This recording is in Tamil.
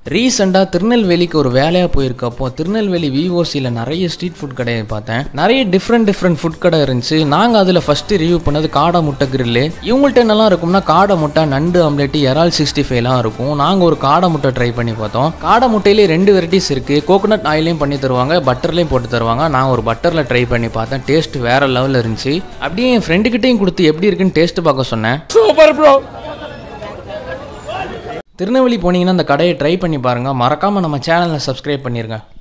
ரீசெண்டாக திருநெல்வேலிக்கு ஒரு வேலையாக போயிருக்கப்போ திருநெல்வேலி விஓசியில் நிறைய ஸ்ட்ரீட் ஃபுட் கடையை பார்த்தேன் நிறைய டிஃப்ரெண்ட் டிஃப்ரெண்ட் ஃபுட் கடை இருந்துச்சு நாங்கள் அதில் ஃபஸ்ட்டு ரிவ்யூ பண்ணது காடை முட்டை கிரில்லு இவங்கள்ட்ட என்னெல்லாம் இருக்கும்னா காடை முட்டை நண்டு ஆம்லெட் இறால் சிக்ஸ்டி ஃபைவ்லாம் இருக்கும் நாங்கள் ஒரு காடை முட்டை ட்ரை பண்ணி பார்த்தோம் காடை முட்டையிலே ரெண்டு வெரைட்டிஸ் இருக்குது கோகோனட் ஆயிலையும் பண்ணி தருவாங்க பட்டர்லேயும் போட்டு தருவாங்க நான் ஒரு பட்டரில் ட்ரை பண்ணி பார்த்தேன் டேஸ்ட் வேறு லெவலில் இருந்துச்சு அப்படியே என் ஃப்ரெண்டுக்கிட்டையும் கொடுத்து எப்படி இருக்குன்னு டேஸ்ட் பார்க்க சொன்னேன் சூப்பர் ப்ரோ திருநெல்வேலி போனீங்கன்னா அந்த கடையை ட்ரை பண்ணி பாருங்கள் மறக்காமல் நம்ம சேனலை சப்ஸ்கிரைப் பண்ணிருங்க